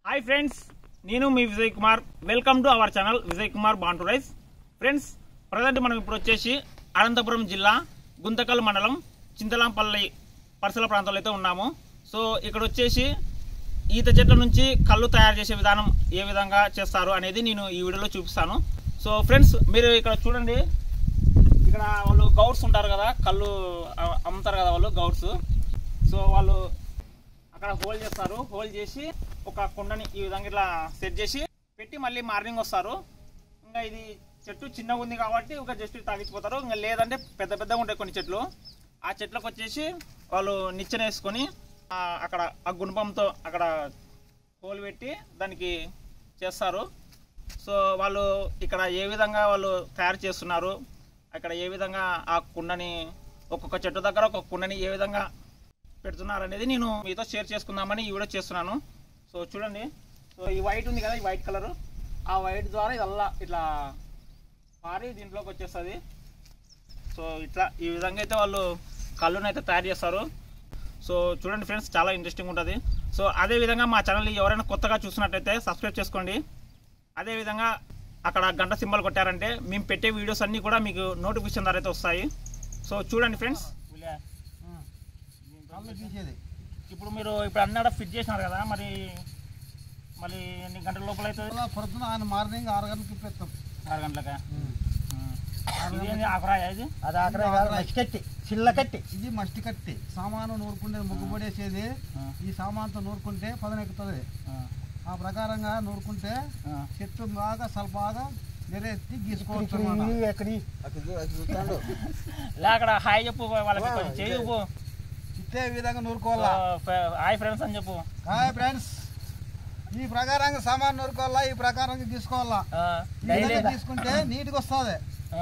Hi friends నేను మీ Vijay Kumar welcome to our channel Vijay Kumar బాంటు రైస్ ఫ్రెండ్స్ ప్రజెంట్ మనం ఇప్పుడు వచ్చేసి అనంతపురం జిల్లా గుంతకల్ మండలం చింతలాంపల్లి పరిసర ప్రాంతంలో అయితే ఉన్నాము సో ఇక్కడ వచ్చేసి ఈత చెట్ల నుంచి కళ్ళు తయారు చేసే విధానం ఏ విధంగా చేస్తారు అనేది నేను ఈ వీడియోలో చూపిస్తాను సో ఫ్రెండ్స్ మీరు ఇక్కడ చూడండి ఇక్కడ వాళ్ళు గౌడ్స్ ఉంటారు కదా కళ్ళు అ- అమ్ముతారు కదా వాళ్ళు గౌడ్స్ సో వాళ్ళు అక్కడ హోల్ చేస్తారు హోల్ చేసి ఒక కుండని ఈ విధంగా ఇట్లా సెట్ చేసి పెట్టి మళ్ళీ మార్నింగ్ వస్తారు ఇంకా ఇది చెట్టు చిన్నగా ఉంది కాబట్టి ఒక జస్ట్ తాగించిపోతారు ఇంకా లేదంటే పెద్ద పెద్దగా ఉంటాయి కొన్ని చెట్లు ఆ చెట్లకు వచ్చేసి వాళ్ళు నిచ్చెన వేసుకొని ఆ, అక్కడ ఆ గుణపంతో అక్కడ హోల్ పెట్టి దానికి చేస్తారు సో వాళ్ళు ఇక్కడ ఏ విధంగా వాళ్ళు తయారు చేస్తున్నారు అక్కడ ఏ విధంగా ఆ కుండని ఒక్కొక్క చెట్టు దగ్గర ఒక్కొక్క కుండని ఏ విధంగా పెడుతున్నారు అనేది నేను మీతో షేర్ చేసుకుందామని ఈ వీడియో చేస్తున్నాను సో చూడండి సో ఈ వైట్ ఉంది కదా ఈ వైట్ కలర్ ఆ వైట్ ద్వారా ఇదల్లా ఇట్లా పారి దీంట్లోకి వచ్చేస్తుంది సో ఇట్లా ఈ విధంగా అయితే వాళ్ళు కళ్ళుని అయితే తయారు చేస్తారు సో చూడండి ఫ్రెండ్స్ చాలా ఇంట్రెస్టింగ్ ఉంటుంది సో అదే విధంగా మా ఛానల్ ఎవరైనా కొత్తగా చూసినట్టయితే సబ్స్క్రైబ్ చేసుకోండి అదే విధంగా అక్కడ గంట సింబల్ కొట్టారంటే మేము పెట్టే వీడియోస్ అన్నీ కూడా మీకు నోటిఫికేషన్ ద్వారా అయితే వస్తాయి సో చూడండి ఫ్రెండ్స్ కళ్ళు తీసేది ఇప్పుడు మీరు ఇప్పుడు అన్నీ ఫిట్ చేసినారు కదా మరి మరి ఎన్ని గంటల లోపల అవుతుంది అలా పొద్దున ఆయన మార్నింగ్ ఆరు గంటలకు ఇప్పేస్తాం ఆరు గంటలకా ఇదేంది ఆకురాయ ఇది అది ఆఖరి కాదు మసికట్టి చిల్లకట్టి ఇది మస్టి కట్టి సామాను నూరుకుంటే ముగ్గు పడేసేది ఆ, ఈ సామాన్తో నూరుకుంటే పదనెక్కుతుంది ఆ, ఆ ప్రకారంగా నూరుకుంటే ఆ. చెట్టు బాగా స్వల్పగా నెరెత్తి గీసుకోవచ్చు ఇప్పుడు అన్నమాట. ఇవి ఎక్కడి లే అక్కడ హాయ్ చెప్పు వాళ్ళకి కొంచెం చేయి చెప్పు ఇట్టే విధంగా నూరుకోవాలా హాయ్ ఫ్రెండ్స్ అని చెప్పు హాయ్ ఫ్రెండ్స్ ఈ ప్రకారంగా సామాన్ నూరుకోవాలా ఈ ప్రకారంగా గీసుకోవాలా ఈ డైలీ విధంగా తీసుకుంటే నీట్గా వస్తుంది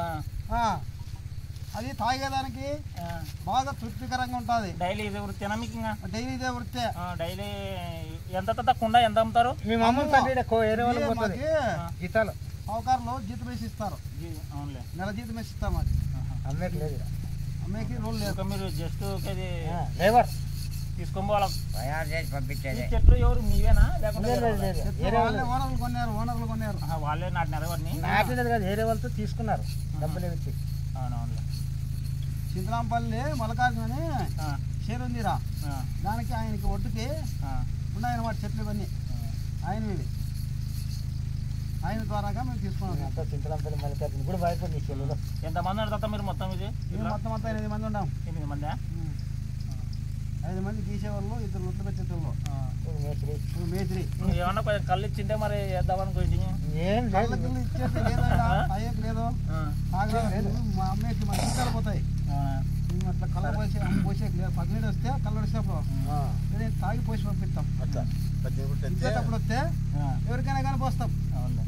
అది తాగేదానికి బాగా తృప్తికరంగా ఉంటుంది డైలీ ఇది వృత్తినా మీకు ఇంకా డైలీ ఇదే వృత్తే డైలీ ఎంత తక్కువ ఎంత అమ్ముతారు మేము అమ్ములు తగ్గ వేరే వాళ్ళకి ఇదే పోతుంది మాకి గీతాలు సావుకారులు జీతం వేసి ఇస్తారు జీ, అవునులే నెల జీతం వేసి ఇస్తాం అది ఆహా. అమ్మేకి లేదు అమ్మేకి రూల్ లేదు ఇంకా మీరు జస్ట్ ఇది లేబర్ తీసుకొని పోవాలి తయారు చేసి ఈ పంపించేది చెట్లు ఎవరు మీవేనా లేకుంటే లేదు, వేరే లేదు, లేదు. చెట్లు వేరే వాళ్ళే వాళ్ళు ఓనర్లు కొన్నారు ఓనర్లు కొన్నారు ఆహా, వాళ్ళే నాటినారు ఎవరిని నాటినది కాదు వేరే వాళ్ళతో తీసుకున్నారు డబ్బులు ఇచ్చి అవునవునులే చింతలాంపల్లి మలకార్జున అని ఆ, చేరుందిరా ఆ, దానికి ఆయనకి ఒడ్డుకి ఆ, ఉన్నాయన్నమాట చెట్లు ఇవన్నీ ఆయనవి ఇవి. ఆయన ద్వారాగా మేము తీసుకున్నాం అంతా చింతలంపల్లి మల్లికార్జున కూడా భయపడి నీ చెల్లెలు ఎంతమంది ఉన్నారు తాత మీరు మొత్తం ఇది మేము మొత్తం అంతా ఎనిమిది మంది ఉన్నాం ఎనిమిది మంది ఐదు మంది గీసేవాళ్ళు ఇద్దరు లొట్లు పెట్టేటోళ్ళు మేస్త్రి ఇప్పుడు మేత్రి ఏమన్నా కొంచెం కళ్ళు ఇచ్చింటే మరి వేద్దామని కొంచెం ఏం లేదు కళ్ళకి ఇచ్చేస్తే లేదంట అయ్యకు లేదు తాగలేదు మా అమ్మేకి మన టీకాలు పోతాయి మేము అట్లా కళ్ళ పోసే పోసేకి లేదు పదిహేడు వస్తే కళ్ళు వస్తేప్పుడు ఆ, నేను తాగి పోసి పంపిస్తాం అట్లా ఇచ్చేటప్పుడు వస్తే ఎవరికైనా కానీ పోస్తాం అవునులే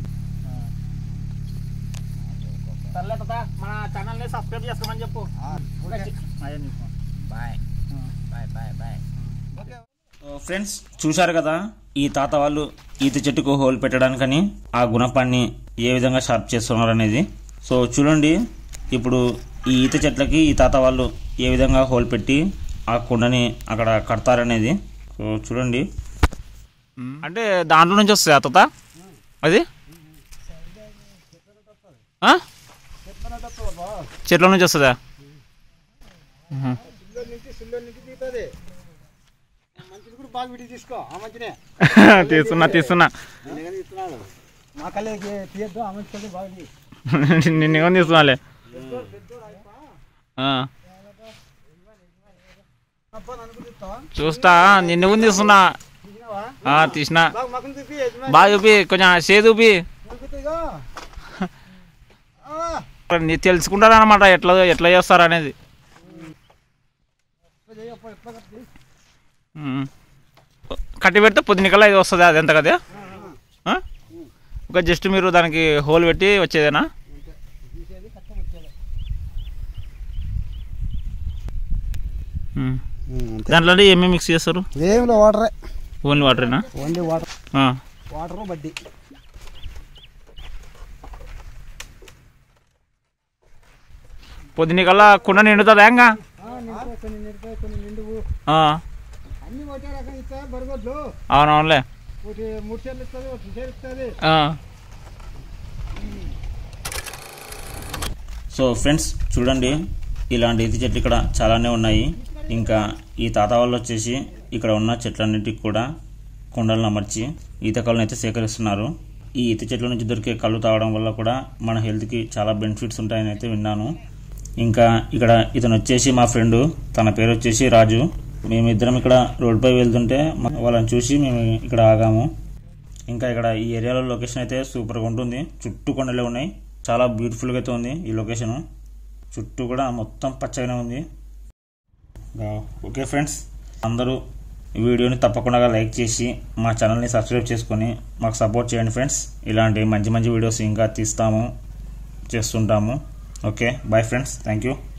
సర్లే తాత మన ఛానల్ని సబ్స్క్రైబ్ చేసుకోమని చెప్పు ఓకే అయ్యా నీకు bye bye bye bye okay friends చూశారు కదా ఈ తాత వాళ్ళు ఈత చెట్టుకు హోల్ పెట్టడానికని ఆ గుణపాన్ని ఏ విధంగా షార్ప్ చేస్తున్నారు అనేది సో చూడండి ఇప్పుడు ఈ ఈత చెట్లకి ఈ తాత వాళ్ళు ఏ విధంగా హోల్ పెట్టి ఆ కుండని అక్కడ కడతారనేది సో చూడండి అంటే దాంట్లో నుంచి వస్తుంది ఆ తాత అది ఆ? చెట్ల నుంచి వస్తుందా మంచిది కూడా బాగా విడిగి తీసుకో ఆ మంచినే తీస్తున్నా తీస్తున్నా నేను ఇస్తున్నాను మా కళ్ళకి తీయద్దు ఆ మంచి కళ్ళకి బాగా తీ. నిన్ను ఏమని తీస్తున్నాలే ఆ, అబ్బా నన్ను కూడా తీస్తావా? చూస్తా నిన్ను కూడా తీస్తున్నా తీసినావా? ఆ, తీసిన బాగా మగం తీపి యజమాని. బాగా చూపి కొంచెం సే చూపి చూపిస్తే ఇగో. ఆ, నీ తెలుసుకుంటారు అనమాట ఎట్లా ఎట్లా చేస్తారు అనేది ఇట్లా చెయ్యి అప్ప, ఇట్లా కట్టి. ఉమ్. కట్టి పెడితే పొద్దునికల్లా ఇది వస్తుంది అది ఎంత కదా ఆ? ఒక జస్ట్ మీరు దానికి హోల్ పెట్టి వచ్చేదేనా తీసేది కట్ట పెట్టేది. ఉమ్. దాంట్లో ఏమేమి మిక్స్ చేస్తారు ఏమిలో వాటరే ఓన్లీ వాటరేనా ఓన్లీ వాటర్ ఆ. వాటరు బడ్డీ పొద్దునికల్లా కుండ నిండుతుందా ఇంకా కొన్ని నిండిపోయి కొన్ని నిండువు ఆ. అన్ని ఒకే రకం ఇస్తా బరగొడ్లు అవునవునులే ఒకటి మూడు చేర్లు ఇస్తుంది ఒకటి చేరు ఇస్తుంది సో ఫ్రెండ్స్ చూడండి ఇలాంటి ఈత చెట్లు ఇక్కడ చాలానే ఉన్నాయి ఇంకా ఈ తాత వాళ్ళు వచ్చేసి ఇక్కడ ఉన్న చెట్లన్నిటికి కూడా కుండలను అమర్చి ఈత కళ్ళను అయితే సేకరిస్తున్నారు ఈ ఈత చెట్ల నుంచి దొరికే కళ్ళు తాగడం వల్ల కూడా మన హెల్త్కి చాలా బెనిఫిట్స్ ఉంటాయని అయితే విన్నాను ఇంకా ఇక్కడ ఇతను వచ్చేసి మా ఫ్రెండ్ తన పేరు వచ్చేసి రాజు మేమిద్దరం ఇక్కడ రోడ్డుపై వెళ్తుంటే మా- వాళ్ళని చూసి మేము ఇక్కడ ఆగాము ఇంకా ఇక్కడ ఈ ఏరియాలో లొకేషన్ అయితే సూపర్గా ఉంటుంది చుట్టూ కొండలే ఉన్నాయి చాలా బ్యూటిఫుల్గా అయితే ఉంది ఈ లొకేషన్ చుట్టూ కూడా మొత్తం పచ్చగానే ఉంది ఇంకా ఓకే ఫ్రెండ్స్ అందరూ ఈ వీడియోని తప్పకుండా లైక్ చేసి మా ఛానల్ని సబ్స్క్రైబ్ చేసుకొని మాకు సపోర్ట్ చేయండి ఫ్రెండ్స్ ఇలాంటి మంచి మంచి వీడియోస్ ఇంకా తీస్తాము చేస్తుంటాము okay bye friends thank you